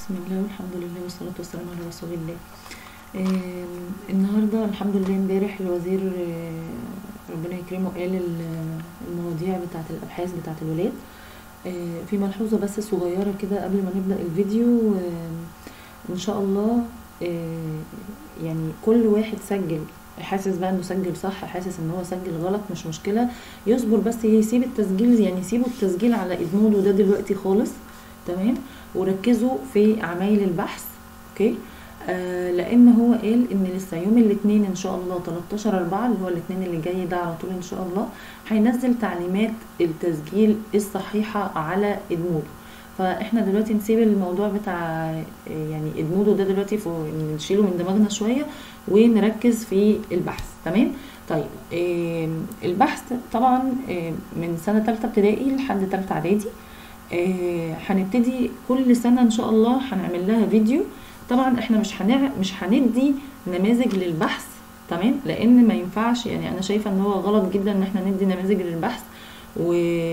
بسم الله والحمد لله والصلاة والسلام على رسول الله آم، النهاردة الحمد لله امبارح الوزير آه، ربنا يكرمه قال ال- المواضيع بتاعة الأبحاث بتاعة الولاد آه، في ملحوظة بس صغيرة كده قبل ما نبدأ الفيديو آم، إن شاء الله آه، يعني كل واحد سجل حاسس بقى انه سجل صح حاسس ان هو سجل غلط مش مشكلة يصبر بس يسيب التسجيل يعني سيبوا التسجيل على ادمودو ده دلوقتي خالص تمام وركزوا في عمايل البحث اوكي آه لان هو قال ان لسه يوم الاثنين ان شاء الله 13 4 اللي هو الاثنين اللي جاي ده على طول ان شاء الله هينزل تعليمات التسجيل الصحيحه على ادمودو فاحنا دلوقتي نسيب الموضوع بتاع آه، يعني ادمودو ده دلوقتي فوق نشيله من دماغنا شويه ونركز في البحث تمام طيب آم، البحث طبعا آم، من سنه ثالثه ابتدائي لحد ثالثه اعدادي آه، هنبتدي كل سنه ان شاء الله هنعمل لها فيديو طبعا احنا مش هنع... مش هندي نماذج للبحث تمام لان ما ينفعش يعني انا شايفه ان هو غلط جدا ان احنا ندي نماذج للبحث و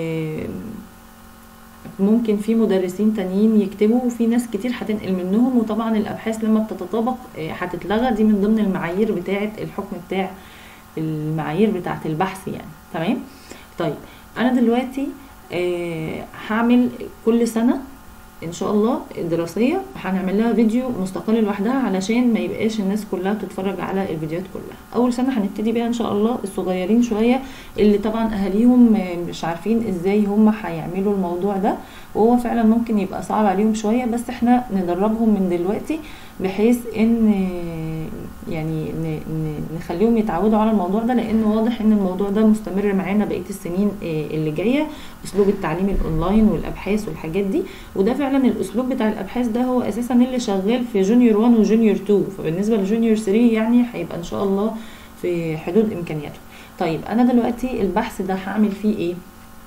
ممكن في مدرسين تانيين يكتبوا وفي ناس كتير هتنقل منهم وطبعا الابحاث لما بتتطابق آه، هتتلغى دي من ضمن المعايير بتاعه الحكم بتاع المعايير بتاعه البحث يعني تمام طيب انا دلوقتي آه، هعمل كل سنه ان شاء الله دراسيه هنعمل لها فيديو مستقل لوحدها علشان ما يبقاش الناس كلها تتفرج على الفيديوهات كلها اول سنه هنبتدي بيها ان شاء الله الصغيرين شويه اللي طبعا اهاليهم آه، مش عارفين ازاي هم هيعملوا الموضوع ده وهو فعلا ممكن يبقى صعب عليهم شويه بس احنا ندربهم من دلوقتي بحيث ان آه، يعني ن- ن- نخليهم يتعودوا على الموضوع ده لان واضح ان الموضوع ده مستمر معانا بقيه السنين آه، اللي جايه اسلوب التعليم الاونلاين والابحاث والحاجات دي وده فعلا الاسلوب بتاع الابحاث ده هو اساسا اللي شغال في جونيور 1 وجونيور 2 فبالنسبه لجونيور 3 يعني هيبقى ان شاء الله في حدود امكانياته طيب انا دلوقتي البحث ده هعمل فيه ايه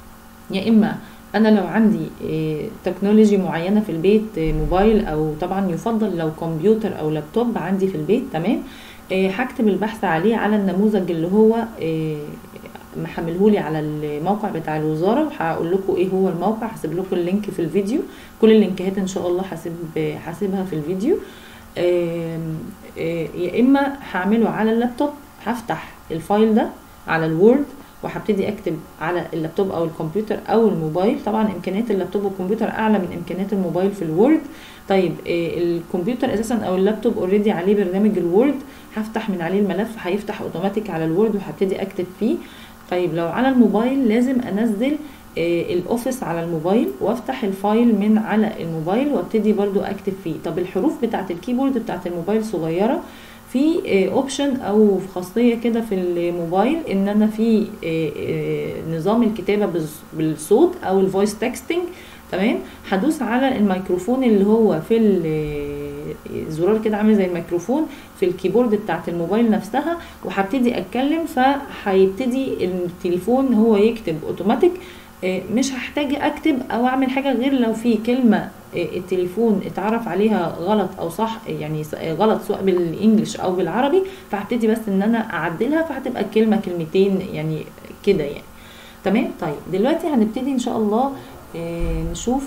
يا اما انا لو عندي إيه، تكنولوجي معينه في البيت إيه، موبايل او طبعا يفضل لو كمبيوتر او لابتوب عندي في البيت تمام إيه، هكتب البحث عليه على النموذج اللي هو إيه، محملهولي على الموقع بتاع الوزاره وهقول لكم ايه هو الموقع هسيب لكم اللينك في الفيديو كل اللينكات ان شاء الله هسيب هسيبها في الفيديو آم، آه، يا اما هعمله على اللابتوب هفتح الفايل ده على الوورد وهبتدي اكتب على اللابتوب او الكمبيوتر او الموبايل طبعا امكانيات اللابتوب والكمبيوتر اعلى من امكانيات الموبايل في الوورد طيب آه، الكمبيوتر اساسا او اللابتوب اوريدي عليه برنامج الوورد هفتح من عليه الملف هيفتح اوتوماتيك على الوورد وهبتدي اكتب فيه طيب لو على الموبايل لازم انزل آه، الاوفيس على الموبايل وافتح الفايل من على الموبايل وابتدي برضو اكتب فيه طب الحروف بتاعه الكيبورد بتاعه الموبايل صغيره في اوبشن او خاصيه كده في الموبايل ان انا في آه، آه، نظام الكتابه بالص- بالصوت او الفويس تكستنج تمام هدوس على الميكروفون اللي هو في ال- زرار كده عامل زي الميكروفون في الكيبورد بتاعت الموبايل نفسها وهبتدي اتكلم فهيبتدي التليفون هو يكتب اوتوماتيك آه، مش هحتاج اكتب او اعمل حاجه غير لو في كلمه آه، التليفون اتعرف عليها غلط او صح يعني س- آه، غلط سواء بالانجلش او بالعربي فهبتدي بس ان انا اعدلها فهتبقى الكلمه كلمتين يعني كده يعني تمام طيب دلوقتي هنبتدي ان شاء الله آه، نشوف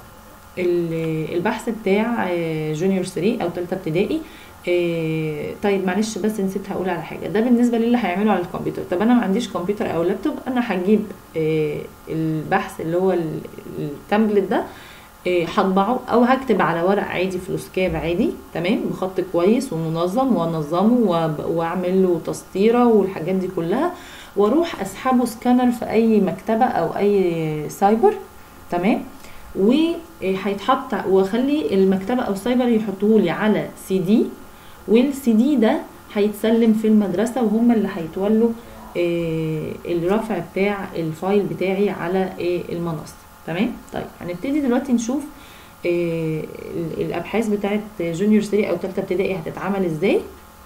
ال- البحث بتاع آه، جونيور 3 او ثالثه ابتدائي آه، طيب معلش بس نسيت هقول على حاجه ده بالنسبه للي هيعمله على الكمبيوتر طب انا ما عنديش كمبيوتر او لابتوب انا هجيب آه، البحث اللي هو ال- التمبلت ده آه، هطبعه او هكتب على ورق عادي فلوسكاب عادي تمام بخط كويس ومنظم وانظمه وأب- واعمل له تسطيره والحاجات دي كلها واروح اسحبه سكانر في اي مكتبه او اي سايبر تمام وهيتحط واخلي المكتبه او السايبر يحطوه لي على سي دي والسي دي ده هيتسلم في المدرسه وهم اللي هيتولوا آه، الرفع بتاع الفايل بتاعي على آه، المنصه تمام طيب هنبتدي دلوقتي نشوف آه، ال- الابحاث بتاعت جونيور 3 او ثالثه ابتدائي هتتعمل ازاي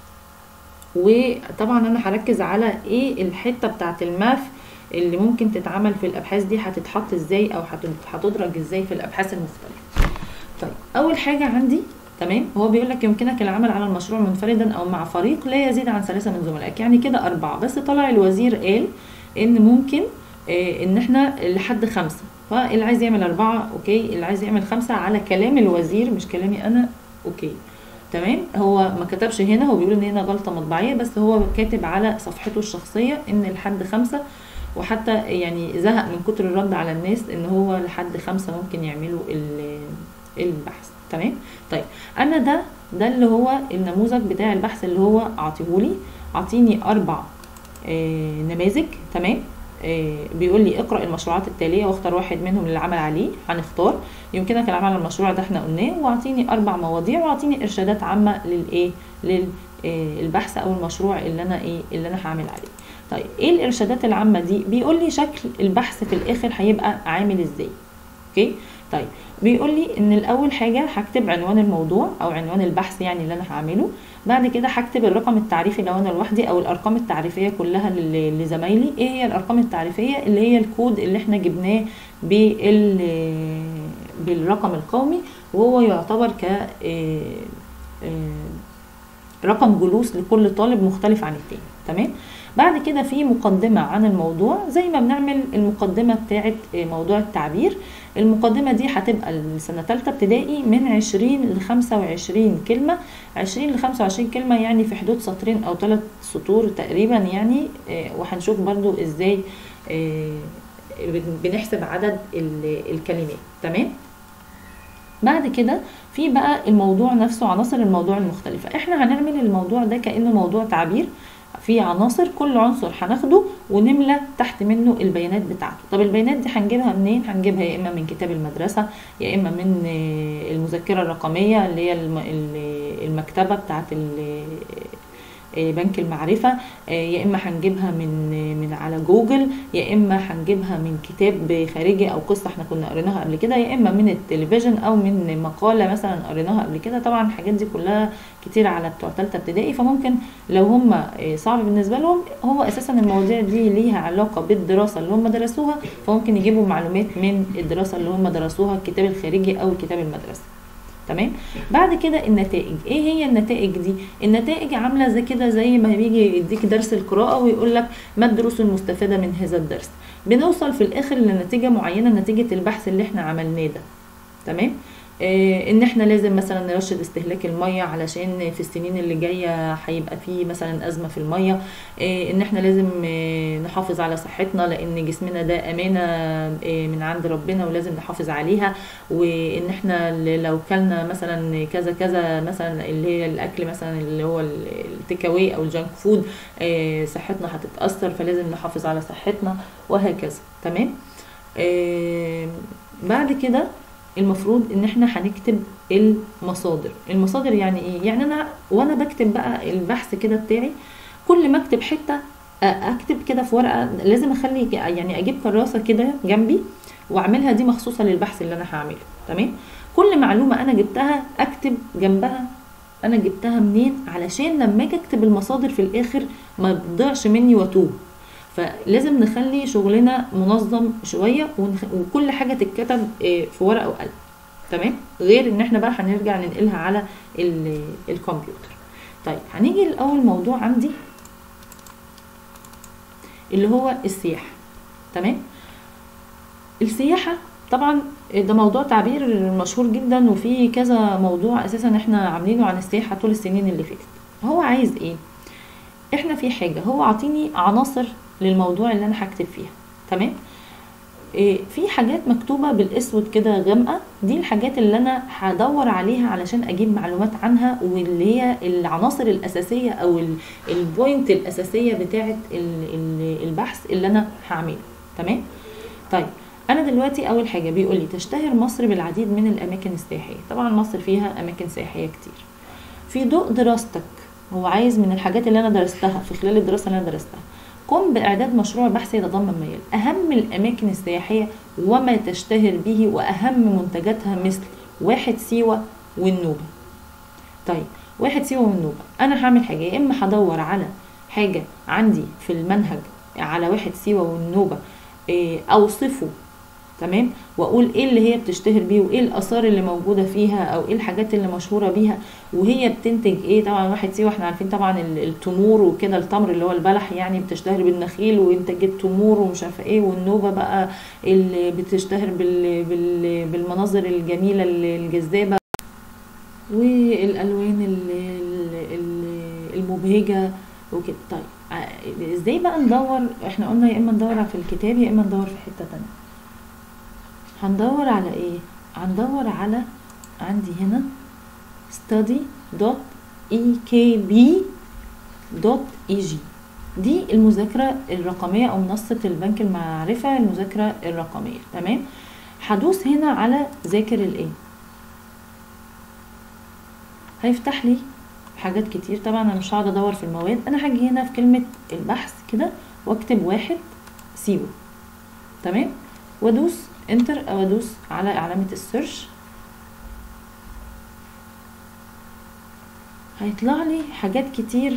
وطبعا انا هركز على ايه الحته بتاعت الماث اللي ممكن تتعمل في الابحاث دي هتتحط ازاي او هت- هتدرج ازاي في الابحاث المختلفه طيب اول حاجه عندي تمام هو بيقول لك يمكنك العمل على المشروع منفردا او مع فريق لا يزيد عن ثلاثه من زملائك يعني كده اربعه بس طلع الوزير قال ان ممكن آه، ان احنا لحد خمسه فاللي عايز يعمل أربعة أوكي اللي عايز يعمل خمسة على كلام الوزير مش كلامي أنا أوكي تمام هو ما كتبش هنا هو بيقول ان هنا غلطة مطبعية بس هو كاتب على صفحته الشخصية ان لحد خمسة وحتى يعني زهق من كتر الرد على الناس ان هو لحد خمسة ممكن يعملوا ال- البحث تمام طيب انا ده ده اللي هو النموذج بتاع البحث اللي هو عطيهولي عطيني اربع آه نماذج تمام آه بيقول لي اقرا المشروعات التاليه واختار واحد منهم اللي عمل عليه هنختار يمكنك العمل على المشروع ده احنا قلناه واعطيني اربع مواضيع واعطيني ارشادات عامه للايه للبحث او المشروع اللي انا ايه اللي انا هعمل عليه طيب ايه الارشادات العامه دي بيقول لي شكل البحث في الاخر هيبقى عامل ازاي اوكي طيب بيقول لي ان الاول حاجه هكتب عنوان الموضوع او عنوان البحث يعني اللي انا هعمله بعد كده هكتب الرقم التعريفي لو انا لوحدي او الارقام التعريفيه كلها لل- لزمايلي ايه هي الارقام التعريفيه اللي هي الكود اللي احنا جبناه بال بالرقم القومي وهو يعتبر ك آه، آه، رقم جلوس لكل طالب مختلف عن التاني تمام بعد كده في مقدمة عن الموضوع زي ما بنعمل المقدمة بتاعت موضوع التعبير المقدمة دي هتبقى السنة تالتة ابتدائي من عشرين لخمسة وعشرين كلمة عشرين لخمسة وعشرين كلمة يعني في حدود سطرين أو ثلاث سطور تقريبا يعني آه، وهنشوف برضو ازاي آه، بن- بنحسب عدد ال- الكلمات تمام بعد كده في بقى الموضوع نفسه عناصر الموضوع المختلفة احنا هنعمل الموضوع ده كأنه موضوع تعبير في عناصر كل عنصر هناخده ونملى تحت منه البيانات بتاعته طب البيانات دي هنجيبها منين هنجيبها يا اما من كتاب المدرسة يا اما من آه، المذكرة الرقمية اللي هي الم- ال- المكتبة بتاعت ال- آه، بنك المعرفة آه، يا اما هنجيبها من آه، من على جوجل يا اما هنجيبها من كتاب خارجي او قصة احنا كنا قريناها قبل كده يا اما من التلفزيون او من مقالة مثلا قريناها قبل كده طبعا الحاجات دي كلها كتير على بتوع تالتة ابتدائي فممكن لو هم آه، صعب بالنسبة لهم هو اساسا المواضيع دي ليها علاقة بالدراسة اللي هم درسوها فممكن يجيبوا معلومات من الدراسة اللي هم درسوها الكتاب الخارجي او الكتاب المدرسي تمام بعد كده النتائج ايه هي النتائج دي النتائج عامله زي كده زي ما بيجي يديك درس القراءه ويقول لك ما الدروس المستفاده من هذا الدرس بنوصل في الاخر لنتيجه معينه نتيجه البحث اللي احنا عملناه ده تمام آه ان احنا لازم مثلا نرشد استهلاك الميه علشان في السنين اللي جايه هيبقى في مثلا ازمه في الميه آه ان احنا لازم آه نحافظ على صحتنا لان جسمنا ده امانه آه من عند ربنا ولازم نحافظ عليها وان احنا ل- لو كلنا مثلا كذا كذا مثلا اللي هي الاكل مثلا اللي هو التيك اواي او الجانك فود آه، صحتنا هتتاثر فلازم نحافظ على صحتنا وهكذا تمام آه، بعد كده المفروض ان احنا هنكتب المصادر المصادر يعني ايه يعني انا وانا بكتب بقى البحث كده بتاعي كل ما اكتب حته آه، اكتب كده في ورقه لازم اخلي يعني اجيب كراسه كده جنبي واعملها دي مخصوصه للبحث اللي انا هعمله تمام كل معلومه انا جبتها اكتب جنبها انا جبتها منين علشان لما اجي اكتب المصادر في الاخر ما تضيعش مني واتوه فلازم نخلي شغلنا منظم شويه ونخ... وكل حاجه تتكتب آه، في ورقه وقلم تمام غير ان احنا بقى هنرجع ننقلها على ال- الكمبيوتر طيب هنيجي لاول موضوع عندي اللي هو السياحه تمام السياحه طبعا ده موضوع تعبير مشهور جدا وفي كذا موضوع اساسا احنا عاملينه عن السياحه طول السنين اللي فاتت هو عايز ايه احنا في حاجه هو عاطيني عناصر للموضوع اللي انا هكتب فيها تمام إيه في حاجات مكتوبه بالاسود كده غامقه دي الحاجات اللي انا هدور عليها علشان اجيب معلومات عنها واللي هي العناصر الاساسيه او ال- البوينت الاساسيه بتاعه ال- ال- البحث اللي انا هعمله تمام طيب انا دلوقتي اول حاجه بيقول لي تشتهر مصر بالعديد من الاماكن السياحيه طبعا مصر فيها اماكن سياحيه كتير في ضوء دراستك هو عايز من الحاجات اللي انا درستها في خلال الدراسه اللي انا درستها قم باعداد مشروع بحث يتضمن ما يلي اهم الاماكن السياحيه وما تشتهر به واهم منتجاتها مثل واحد سيوه والنوبه طيب واحد سيوه والنوبه انا هعمل حاجه يا اما هدور على حاجه عندي في المنهج على واحد سيوه والنوبه إيه، اوصفه تمام واقول ايه اللي هي بتشتهر بيه وايه الاثار اللي موجوده فيها او ايه الحاجات اللي مشهوره بيها وهي بتنتج ايه طبعا واحد سيوه احنا عارفين طبعا ال- التمور وكده التمر اللي هو البلح يعني بتشتهر بالنخيل وانتاج التمور ومش عارفه ايه والنوبه بقى اللي بتشتهر بال بال بالمناظر الجميله الجذابه والالوان ال- ال- ال- المبهجه وكده طيب ع- ازاي بقى ندور احنا قلنا يا اما ندور في الكتاب يا اما ندور في حته تانية هندور على ايه هندور على عندي هنا study.ekb.eg دي المذاكرة الرقمية أو منصة البنك المعرفة المذاكرة الرقمية تمام هدوس هنا على ذاكر الايه هيفتح لي حاجات كتير طبعا انا مش هقعد ادور في المواد انا هاجي هنا في كلمة البحث كده واكتب واحد سيوة تمام وادوس انتر او ادوس على علامة السيرش هيطلع لي حاجات كتير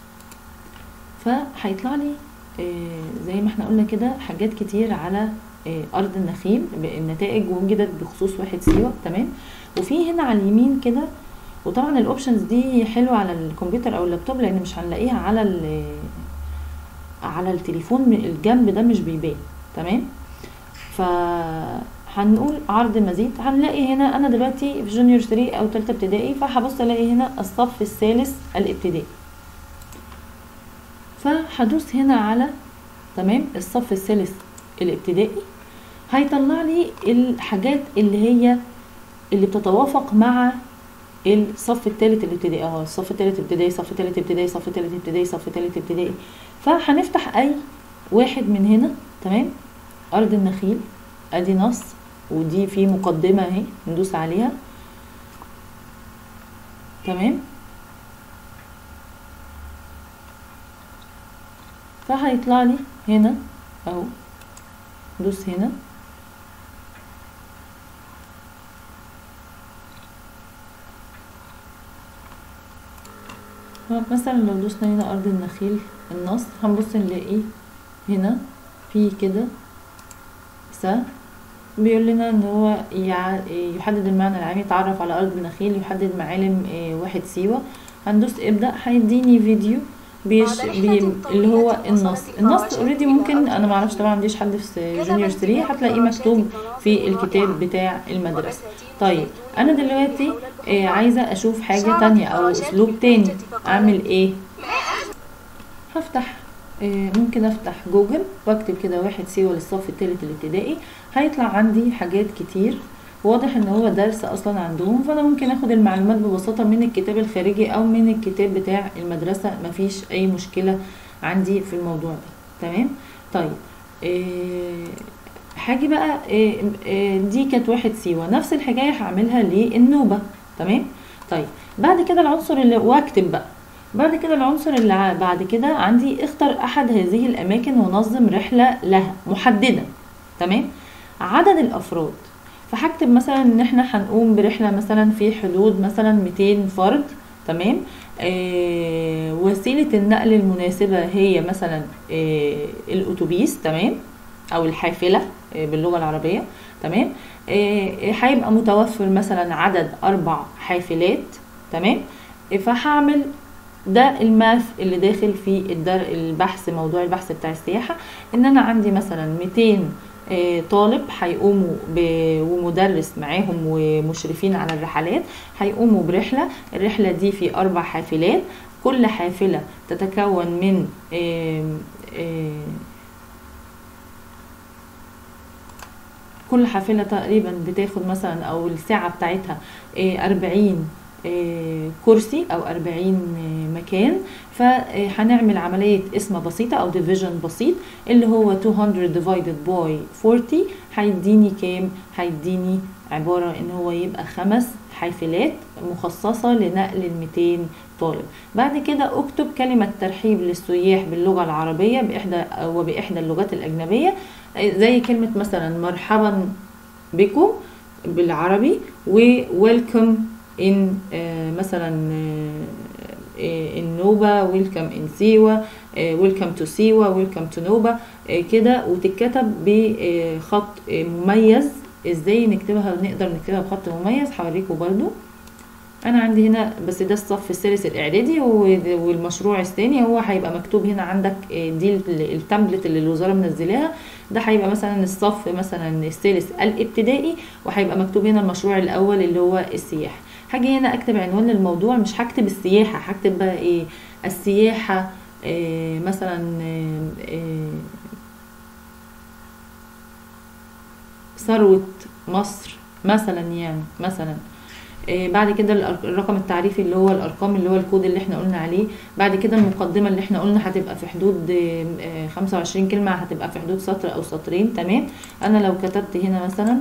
فهيطلع لي آه، زي ما احنا قلنا كده حاجات كتير على آه، ارض النخيل النتائج وجدت بخصوص واحد سيوة تمام وفي هنا على اليمين كده وطبعا الاوبشنز دي حلوه على الكمبيوتر او اللابتوب لان مش هنلاقيها على ال- على التليفون من الجنب ده مش بيبان تمام فهنقول عرض مزيد هنلاقي هنا انا دلوقتي في جونيور 3 او تالتة ابتدائي فهبص الاقي هنا الصف الثالث الابتدائي فهدوس هنا على تمام الصف الثالث الابتدائي هيطلع لي الحاجات اللي هي اللي بتتوافق مع الصف الثالث الابتدائي اه الصف الثالث ابتدائي صف ثالث ابتدائي صف ثالث ابتدائي صف ثالث ابتدائي فهنفتح اي واحد من هنا تمام ارض النخيل ادي نص ودي في مقدمة اهي ندوس عليها تمام فهيطلع لي هنا اهو دوس هنا مثلا لو دوسنا هنا ارض النخيل النص هنبص نلاقي هنا في كده س بيقول لنا ان هو يع- يحدد المعنى العام يتعرف على ارض النخيل يحدد معالم آه، واحد سيوة هندوس ابدأ هيديني فيديو بيش بي اللي هو النص النص اوريدي ممكن انا معرفش طبعا عنديش حد في جونيور 3 هتلاقيه مكتوب في الكتاب بتاع المدرسة طيب انا دلوقتي آه، عايزة اشوف حاجة تانية او اسلوب تاني اعمل ايه هفتح آه، ممكن افتح جوجل واكتب كده واحد سيوة للصف الثالث الابتدائي هيطلع عندي حاجات كتير واضح ان هو درس اصلا عندهم فانا ممكن اخد المعلومات ببساطة من الكتاب الخارجي او من الكتاب بتاع المدرسة مفيش اي مشكلة عندي في الموضوع ده تمام طيب آه، هاجي بقى آه، آه، دي كانت واحد سيوة نفس الحكاية هعملها للنوبة تمام طيب بعد كده العنصر اللي واكتب بقى بعد كده العنصر اللي ع- بعد كده عندي اختر احد هذه الاماكن ونظم رحلة لها محددة تمام عدد الافراد فهكتب مثلا ان احنا هنقوم برحلة مثلا في حدود مثلا 200 فرد تمام آه وسيلة النقل المناسبة هي مثلا آه الاتوبيس تمام او الحافلة آه باللغة العربية تمام آه هيبقى متوفر مثلا عدد اربع حافلات تمام آه، فهعمل ده الماث اللي داخل في الدر البحث موضوع البحث بتاع السياحة ان انا عندي مثلا 200 آه، طالب هيقوموا ب- ومدرس معاهم ومشرفين على الرحلات هيقوموا برحلة الرحلة دي في أربع حافلات كل حافلة تتكون من آم، آم، كل حافلة تقريبا بتاخد مثلا أو الساعة بتاعتها آه، أربعين آه، كرسي أو أربعين آه، مكان فهنعمل عملية قسمة بسيطة أو ديفيجن بسيط اللي هو 200 divided by 40 هيديني كام؟ هيديني عبارة ان هو يبقى خمس حافلات مخصصة لنقل ال 200 طالب بعد كده اكتب كلمة ترحيب للسياح باللغة العربية بإحدى وبإحدى اللغات الأجنبية زي كلمة مثلا مرحبا بكم بالعربي و welcome in آه، مثلا آه، آه، النوبة welcome in سيوة آه، welcome to سيوة welcome to نوبة آه، كده وتتكتب بخط آه، مميز ازاي نكتبها نقدر نكتبها بخط مميز هوريكم برضو انا عندي هنا بس ده الصف الثالث الاعدادي و- والمشروع الثاني هو هيبقى مكتوب هنا عندك آه، دي ال- التمبلت اللي الوزاره منزلاها ده هيبقى مثلا الصف مثلا الثالث الابتدائي وهيبقى مكتوب هنا المشروع الاول اللي هو السياحه هاجي هنا اكتب عنوان للموضوع مش هكتب السياحه هكتب بقى ايه السياحه آه، مثلا آه، آه، ثروة مصر مثلا يعني مثلا آه، بعد كده الأر- الرقم التعريفي اللي هو الارقام اللي هو الكود اللي احنا قلنا عليه بعد كده المقدمه اللي احنا قلنا هتبقى في حدود آه، آه، 25 كلمه هتبقى في حدود سطر او سطرين تمام انا لو كتبت هنا مثلا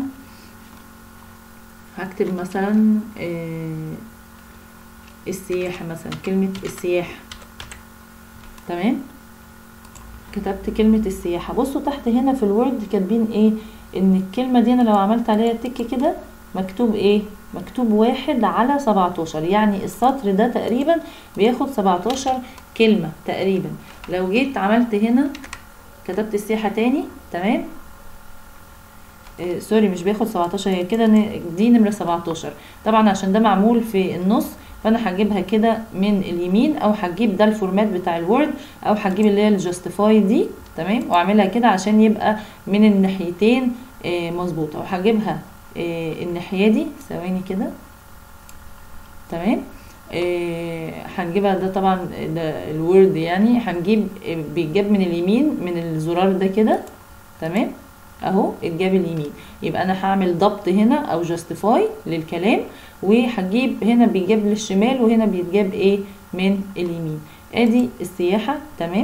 هكتب مثلا آه، السياحه مثلا كلمه السياحه تمام كتبت كلمة السياحة بصوا تحت هنا في الوورد كاتبين ايه ان الكلمة دي انا لو عملت عليها تك كده مكتوب ايه مكتوب واحد على سبعتاشر يعني السطر ده تقريبا بياخد سبعتاشر كلمة تقريبا لو جيت عملت هنا كتبت السياحة تاني تمام آه سوري مش بياخد 17 هي كده ن- دي نمرة 17 طبعا عشان ده معمول في النص فانا هجيبها كده من اليمين او هجيب ده الفورمات بتاع الوورد او هجيب اللي هي الجاستيفاي دي تمام واعملها كده عشان يبقى من الناحيتين آه مظبوطه وهجيبها آه الناحيه دي ثواني كده تمام آه هنجيبها ده طبعا ده الوورد يعني هنجيب آه، بيتجاب من اليمين من الزرار ده كده تمام اهو اتجاب اليمين يبقى انا هعمل ضبط هنا او جاستيفاي للكلام وهجيب هنا بيتجاب للشمال وهنا بيتجاب ايه من اليمين ادي السياحة تمام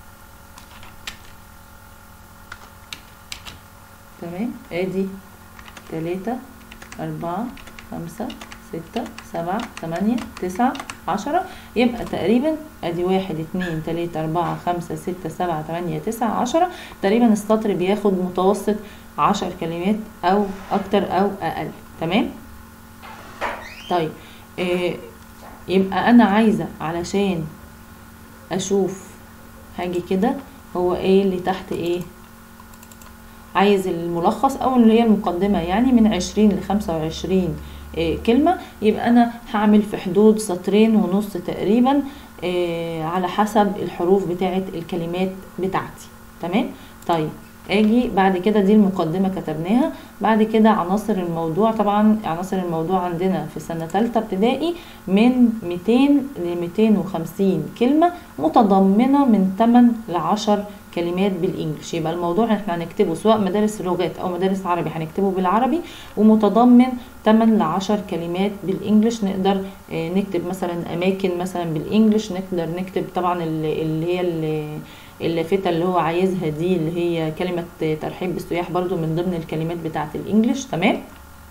تمام ادي تلاتة اربعة خمسة ستة سبعة تمانية تسعة عشرة يبقى تقريبا ادي واحد اتنين تلاتة اربعة خمسة ستة سبعة تمانية تسعة عشرة تقريبا السطر بياخد متوسط عشر كلمات او اكتر او اقل تمام طيب آه يبقى انا عايزة علشان اشوف هاجي كده هو ايه اللي تحت ايه عايز الملخص او اللي هي المقدمة يعني من عشرين لخمسة وعشرين كلمة يبقى انا هعمل في حدود سطرين ونص تقريبا آه، على حسب الحروف بتاعة الكلمات بتاعتي تمام طيب اجي بعد كده دي المقدمة كتبناها بعد كده عناصر الموضوع طبعا عناصر الموضوع عندنا في سنة تالتة ابتدائي من 200 ل 250 كلمة متضمنة من 8 ل 10 كلمات بالانجلش يبقى الموضوع احنا هنكتبه سواء مدارس لغات او مدارس عربي هنكتبه بالعربي ومتضمن 8 ل 10 كلمات بالانجلش نقدر آه، نكتب مثلا اماكن مثلا بالانجلش نقدر نكتب طبعا ال- اللي هي ال- اللافتة اللي هو عايزها دي اللي هي كلمة ترحيب بالسياح برضو من ضمن الكلمات بتاعة الانجليش تمام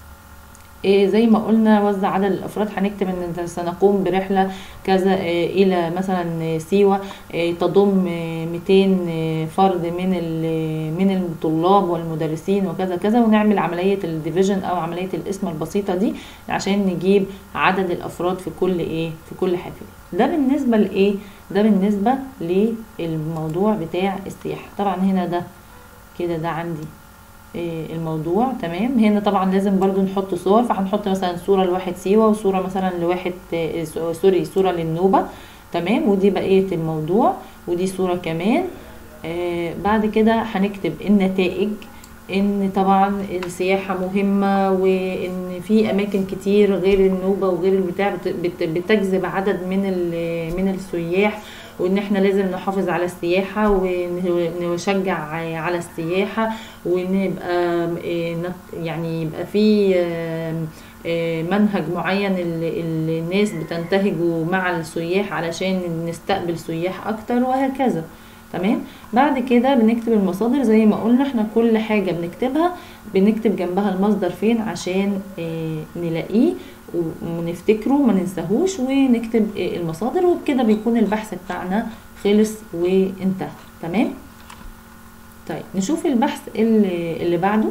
إيه زي ما قلنا وزع عدد الافراد هنكتب ان سنقوم برحله كذا إيه الى مثلا سيوه إيه تضم إيه 200 فرد من ال- من الطلاب والمدرسين وكذا كذا ونعمل عمليه الديفيجن او عمليه القسمه البسيطه دي عشان نجيب عدد الافراد في كل ايه في كل حافله ده بالنسبه لايه ده بالنسبه للموضوع بتاع السياحه طبعا هنا ده كده ده عندي إيه الموضوع تمام هنا طبعا لازم برضو نحط صور فهنحط مثلا صورة لواحد سيوة وصورة مثلا لواحد إيه، س- سوري صورة للنوبة تمام ودي بقية الموضوع ودي صورة كمان آه بعد كده هنكتب النتائج ان طبعا السياحة مهمة وان في اماكن كتير غير النوبة وغير البتاع بت- بت- بتجذب عدد من ال- من السياح وان احنا لازم نحافظ على السياحة ونشجع على السياحة وان يبقى إيه، نت- يعني يبقى في آم، آه، منهج معين اللي اللي الناس بتنتهجه مع السياح علشان نستقبل سياح اكتر وهكذا تمام بعد كده بنكتب المصادر زي ما قلنا احنا كل حاجة بنكتبها بنكتب جنبها المصدر فين عشان آه، نلاقيه ونفتكره ما ننساهوش ونكتب آه، المصادر وبكده بيكون البحث بتاعنا خلص وانتهى تمام طيب نشوف البحث اللي, اللي بعده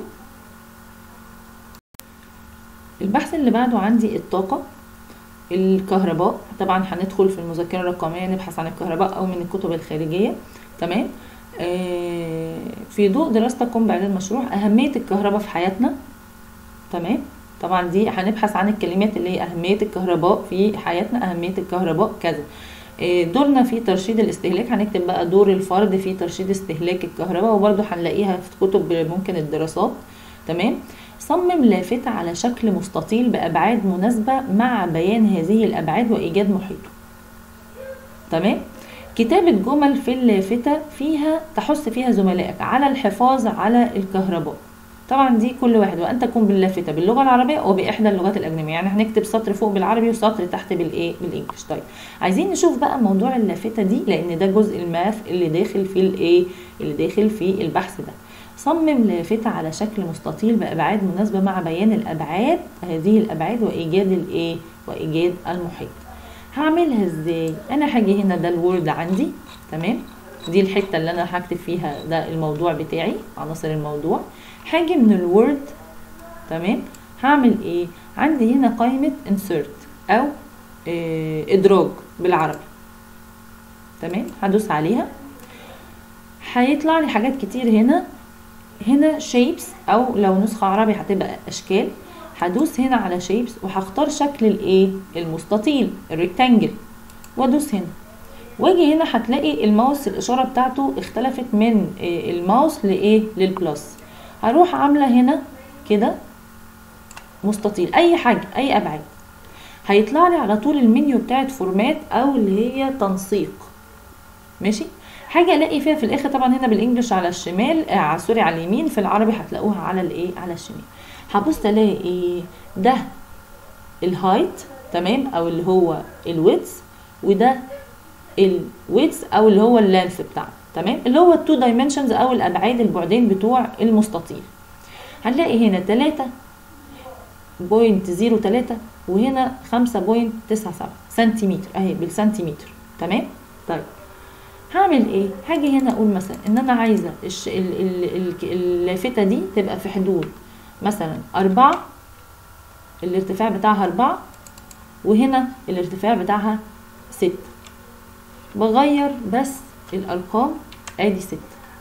البحث اللي بعده عندي الطاقة الكهرباء طبعا هندخل في المذكرة الرقمية نبحث عن الكهرباء أو من الكتب الخارجية تمام آه، في ضوء دراستكم باعداد مشروع اهميه الكهرباء في حياتنا تمام طبعا دي هنبحث عن الكلمات اللي هي اهميه الكهرباء في حياتنا اهميه الكهرباء كذا آه، دورنا في ترشيد الاستهلاك هنكتب بقى دور الفرد في ترشيد استهلاك الكهرباء وبرده هنلاقيها في كتب ممكن الدراسات تمام صمم لافتة على شكل مستطيل بأبعاد مناسبة مع بيان هذه الأبعاد وإيجاد محيطه تمام كتابة جمل في اللافتة فيها تحث فيها زملائك على الحفاظ على الكهرباء طبعا دي كل واحد وان تكون باللافتة باللغة العربية وبإحدى اللغات الأجنبية يعني هنكتب سطر فوق بالعربي وسطر تحت بالإيه بالإنجلش طيب عايزين نشوف بقى موضوع اللافتة دي لأن ده جزء الماث اللي داخل في الإيه اللي داخل في البحث ده صمم لافتة على شكل مستطيل بأبعاد مناسبة مع بيان الأبعاد هذه الأبعاد وإيجاد الإيه وإيجاد المحيط هعملها ازاي انا هاجي هنا ده الوورد عندي تمام دي الحته اللي انا هكتب فيها ده الموضوع بتاعي عناصر الموضوع هاجي من الوورد تمام هعمل ايه عندي هنا قائمه insert او إيه ادراج بالعربي تمام هدوس عليها هيطلع لي حاجات كتير هنا هنا شيبس او لو نسخه عربي هتبقى اشكال هدوس هنا على شيبس وهختار شكل الايه المستطيل الريكتانجل وادوس هنا واجي هنا هتلاقي الماوس الاشاره بتاعته اختلفت من الماوس لايه للبلس هروح عامله هنا كده مستطيل اي حاجه اي ابعاد هيطلع لي على طول المنيو بتاعت فورمات او اللي هي تنسيق ماشي حاجه الاقي فيها في الاخر طبعا هنا بالانجلش على الشمال آه سوري على اليمين في العربي هتلاقوها على الايه على الشمال هبص الاقي ايه ده الهايت تمام او اللي هو الويدث وده الويدث او اللي هو اللانث بتاعنا تمام اللي هو التو دايمنشنز او الابعاد البعدين بتوع المستطيل هنلاقي هنا تلاتة بوينت زيرو تلاتة وهنا خمسة بوينت تسعة سبعة سنتيمتر اهي بالسنتيمتر تمام طيب هعمل ايه هاجي هنا اقول مثلا ان انا عايزه الش... ال... ال... ال... اللافته دي تبقى في حدود مثلا أربعة الارتفاع بتاعها أربعة وهنا الارتفاع بتاعها ستة بغير بس الأرقام ادي ستة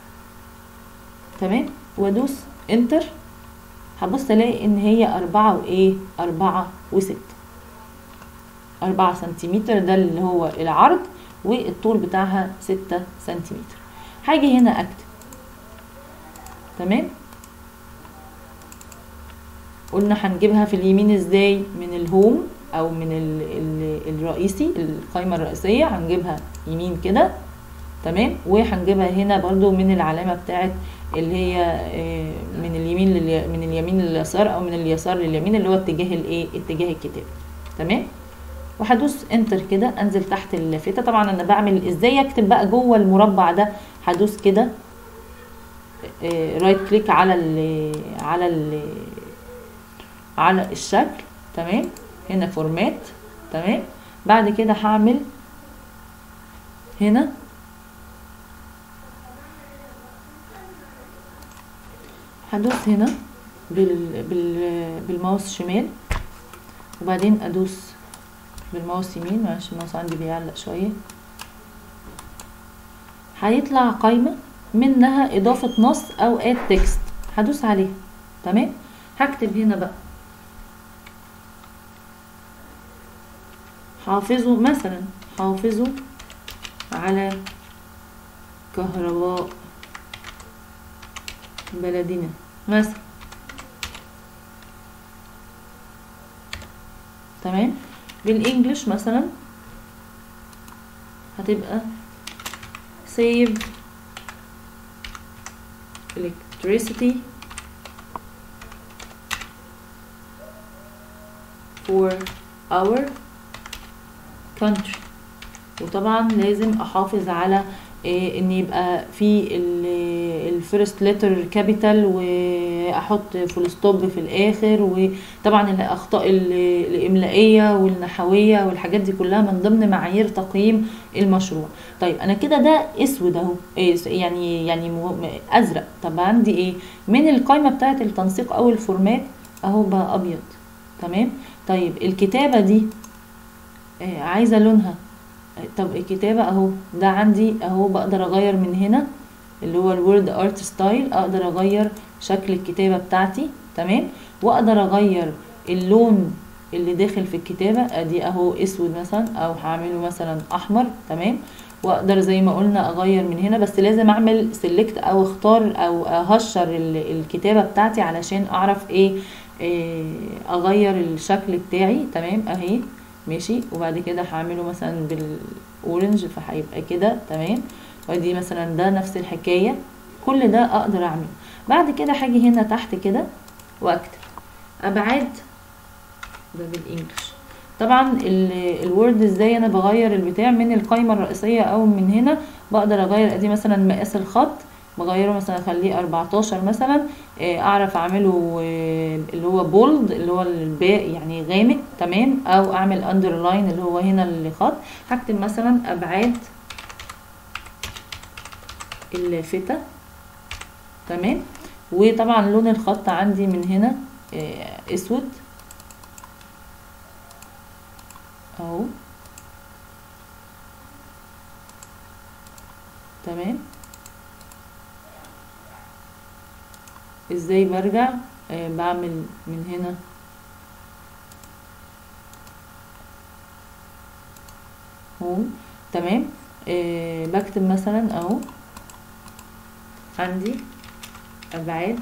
تمام وادوس انتر هبص الاقي ان هي أربعة وايه أربعة وستة أربعة سنتيمتر ده اللي هو العرض والطول بتاعها ستة سنتيمتر هاجي هنا اكتب تمام قلنا هنجيبها في اليمين ازاي من الهوم او من ال ال الرئيسي القائمة الرئيسية هنجيبها يمين كده تمام وهنجيبها هنا برضو من العلامة بتاعت اللي هي من اليمين للي من اليمين لليسار او من اليسار لليمين اللي هو اتجاه الايه اتجاه الكتاب تمام وهدوس انتر كده انزل تحت اللافته طبعا انا بعمل ازاي اكتب بقى جوه المربع ده هدوس كده رايت كليك على ال على ال على الشكل تمام هنا فورمات تمام بعد كده هعمل هنا هدوس هنا بال بال بالماوس شمال وبعدين ادوس بالماوس يمين معلش الماوس عندي بيعلق شويه هيطلع قايمه منها اضافه نص او اد تكست هدوس عليها تمام هكتب هنا بقى حافظوا مثلا حافظوا على كهرباء بلدنا مثلا تمام بالانجلش مثلا هتبقى save electricity for our country وطبعا لازم احافظ على إيه ان يبقى في الفيرست لتر كابيتال واحط فول ستوب في الاخر وطبعا الاخطاء الاملائيه والنحويه والحاجات دي كلها من ضمن معايير تقييم المشروع طيب انا كده ده اسود اهو يعني يعني ازرق طب عندي ايه من القائمه بتاعه التنسيق او الفورمات اهو بقى ابيض تمام طيب الكتابه دي عايزه لونها طب الكتابة اهو ده عندي اهو بقدر اغير من هنا اللي هو الوورد ارت ستايل اقدر اغير شكل الكتابة بتاعتي تمام واقدر اغير اللون اللي داخل في الكتابة ادي اهو اسود مثلا او هعمله مثلا احمر تمام واقدر زي ما قلنا اغير من هنا بس لازم اعمل سيلكت او اختار او اهشر ال- الكتابة بتاعتي علشان اعرف ايه, إيه اغير الشكل بتاعي تمام اهي ماشي وبعد كده هعمله مثلا بالاورنج فهيبقى كده تمام ودي مثلا ده نفس الحكاية كل ده اقدر اعمله بعد كده هاجي هنا تحت كده واكتب ابعاد ده بالانجلش طبعا ال- الوورد ازاي انا بغير البتاع من القائمة الرئيسية او من هنا بقدر اغير ادي مثلا مقاس الخط بغيره مثلا اخليه 14 مثلا آه، اعرف اعمله آه، اللي هو بولد اللي هو الباقي يعني غامق تمام او اعمل اندرلاين اللي هو هنا الخط هكتب مثلا ابعاد اللافتة تمام وطبعا لون الخط عندي من هنا آه، اسود اهو تمام ازاي برجع آه بعمل من هنا هوم تمام آه بكتب مثلا اهو عندي ابعاد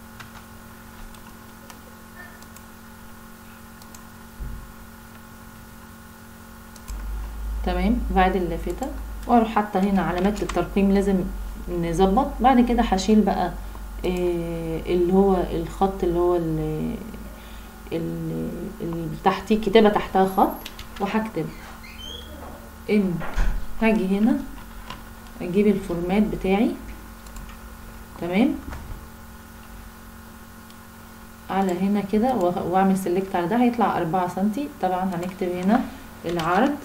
تمام بعد اللافتة واروح حاطه هنا علامات الترقيم لازم نظبط بعد كده هشيل بقى آه، اللي هو الخط اللي هو ال- ال- اللي تحتيه كتابة تحتها خط وهكتب ان هاجي هنا اجيب الفورمات بتاعي تمام على هنا كده وأ- واعمل سيلكت على ده هيطلع أربعة سنتي طبعا هنكتب هنا العرض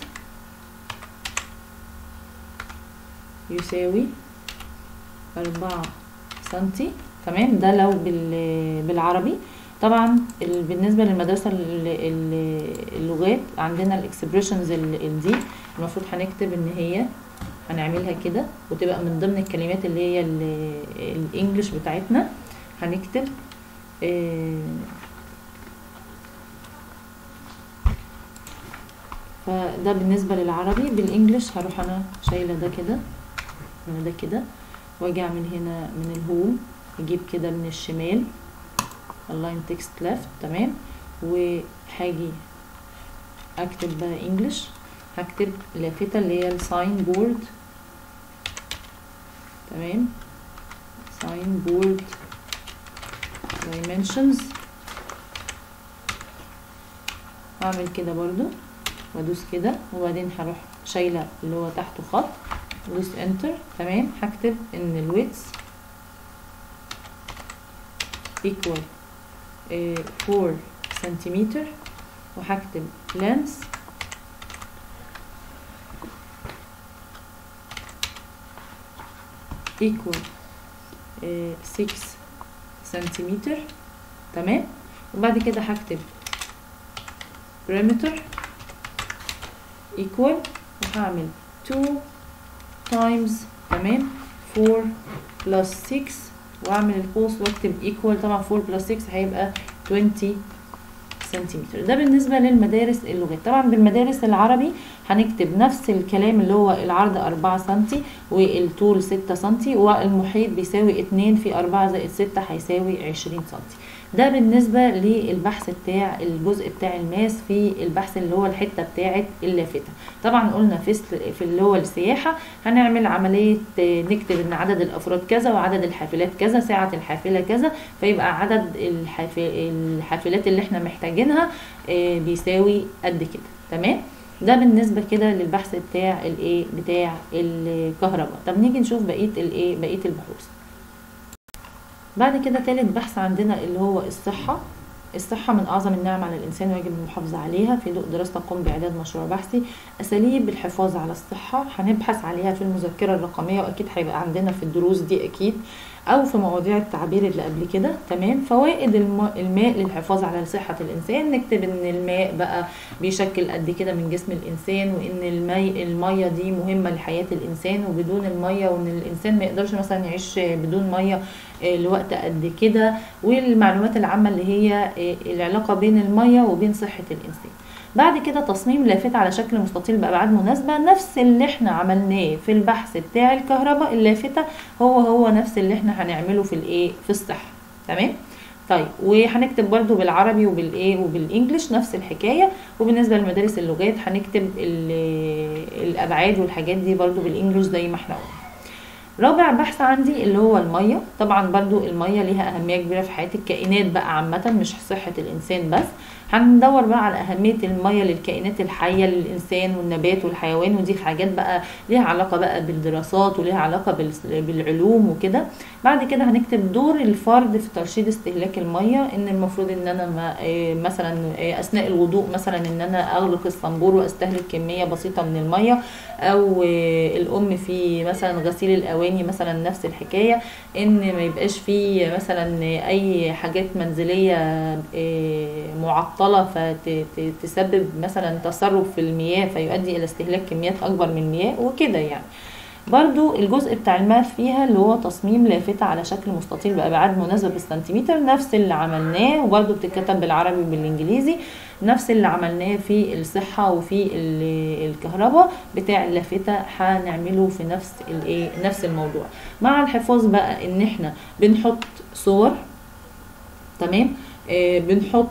يساوي أربعة سنتي تمام ده لو بال- بالعربي طبعا ال- بالنسبة للمدرسة ال- ال- اللغات عندنا الاكسبريشنز دي المفروض هنكتب ان هي هنعملها كده وتبقى من ضمن الكلمات اللي هي ال- الانجليش بتاعتنا هنكتب آه، فده بالنسبة للعربي بالانجليش هروح انا شايلة ده كده من ده كده واجي اعمل هنا من الهوم اجيب كده من الشمال اللاين تكست ليفت تمام وهاجي اكتب بقى انجلش هكتب لافتة اللي هي الساين بورد تمام ساين بورد dimensions هعمل كده برضو وادوس كده وبعدين هروح شايلة اللي هو تحته خط ادوس انتر تمام هكتب ان الويتس equal آه، 4 سنتيمتر وهكتب length equal آه، 6 سنتيمتر تمام وبعد كده هكتب perimeter equal وهعمل 2 times تمام 4 plus 6 واعمل القوس واكتب equal طبعا 4 plus 6 هيبقى 20 سنتيمتر ده بالنسبة للمدارس اللغات طبعا بالمدارس العربي هنكتب نفس الكلام اللي هو العرض 4 سنتي والطول 6 سنتي والمحيط بيساوي 2 في 4 زائد 6 هيساوي 20 سنتي ده بالنسبة للبحث بتاع الجزء بتاع الماس في البحث اللي هو الحتة بتاعة اللافتة طبعا قلنا في الس- في اللي هو السياحة هنعمل عملية آه، نكتب ان عدد الافراد كذا وعدد الحافلات كذا ساعة الحافلة كذا فيبقى عدد الحاف- الحافلات اللي احنا محتاجينها آه، بيساوي قد كده تمام ده بالنسبة كده للبحث بتاع الايه بتاع الكهرباء طب نيجي نشوف بقية الايه بقية البحوث بعد كده تالت بحث عندنا اللي هو الصحة الصحة من أعظم النعم على الإنسان ويجب المحافظة عليها في ضوء دراسة تقوم بإعداد مشروع بحثي أساليب الحفاظ على الصحة هنبحث عليها في المذكرة الرقمية وأكيد هيبقى عندنا في الدروس دي أكيد او في مواضيع التعبير اللي قبل كده تمام فوائد الم- الماء للحفاظ على صحة الانسان نكتب ان الماء بقى بيشكل قد كده من جسم الانسان وان المي المية دي مهمة لحياة الانسان وبدون المية وان الانسان ما يقدرش مثلا يعيش بدون مية آه، لوقت قد كده والمعلومات العامة اللي هي آه، العلاقة بين المية وبين صحة الانسان بعد كده تصميم لافتة على شكل مستطيل بأبعاد مناسبة نفس اللي احنا عملناه في البحث بتاع الكهرباء اللافتة هو هو نفس اللي احنا هنعمله في الايه في الصحة تمام طيب وهنكتب برضو بالعربي وبالايه وبالانجلش نفس الحكايه وبالنسبه لمدارس اللغات هنكتب ال- الابعاد والحاجات دي برضو بالانجلش زي ما احنا قلنا رابع بحث عندي اللي هو المية طبعا برضو المية ليها أهمية كبيرة في حياة الكائنات بقى عامة مش صحة الإنسان بس هندور بقى على أهمية المية للكائنات الحية للإنسان والنبات والحيوان ودي حاجات بقى ليها علاقة بقى بالدراسات وليها علاقة بال- بالعلوم وكده بعد كده هنكتب دور الفرد في ترشيد استهلاك المية ان المفروض ان انا ما إيه مثلا إيه اثناء الوضوء مثلا ان انا اغلق الصنبور واستهلك كمية بسيطة من المية او إيه الام في مثلا غسيل الاواني مثلا نفس الحكاية ان ما يبقاش في مثلا اي حاجات منزلية إيه معطلة فتسبب مثلا تسرب في المياه فيؤدي الى استهلاك كميات اكبر من المياه وكده يعني برضو الجزء بتاع الماث فيها اللي هو تصميم لافتة على شكل مستطيل بأبعاد مناسبة بالسنتيمتر نفس اللي عملناه وبرضو بتتكتب بالعربي وبالإنجليزي نفس اللي عملناه في الصحة وفي ال- الكهرباء بتاع اللافتة هنعمله في نفس الايه نفس الموضوع مع الحفاظ بقى ان احنا بنحط صور تمام آه بنحط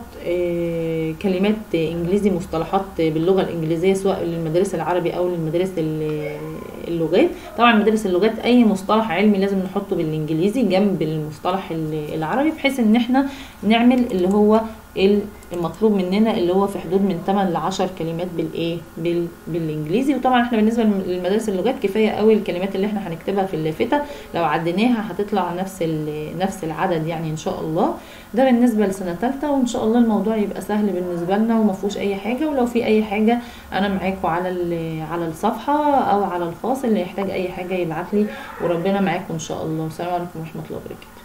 آه كلمات انجليزي مصطلحات باللغه الانجليزيه سواء للمدارس العربي او للمدارس ال- اللغات طبعا مدارس اللغات اي مصطلح علمي لازم نحطه بالانجليزي جنب المصطلح ال- العربي بحيث ان احنا نعمل اللي هو المطلوب مننا اللي هو في حدود من 8 ل 10 كلمات بالايه بال... بالانجليزي وطبعا احنا بالنسبه للمدارس اللغات كفايه قوي الكلمات اللي احنا هنكتبها في اللافته لو عديناها هتطلع نفس ال... نفس العدد يعني ان شاء الله ده بالنسبه لسنه ثالثه وان شاء الله الموضوع يبقى سهل بالنسبه لنا وما فيهوش اي حاجه ولو في اي حاجه انا معاكم على ال... على الصفحه او على الخاص اللي يحتاج اي حاجه يبعت لي وربنا معاكم ان شاء الله والسلام عليكم ورحمه الله وبركاته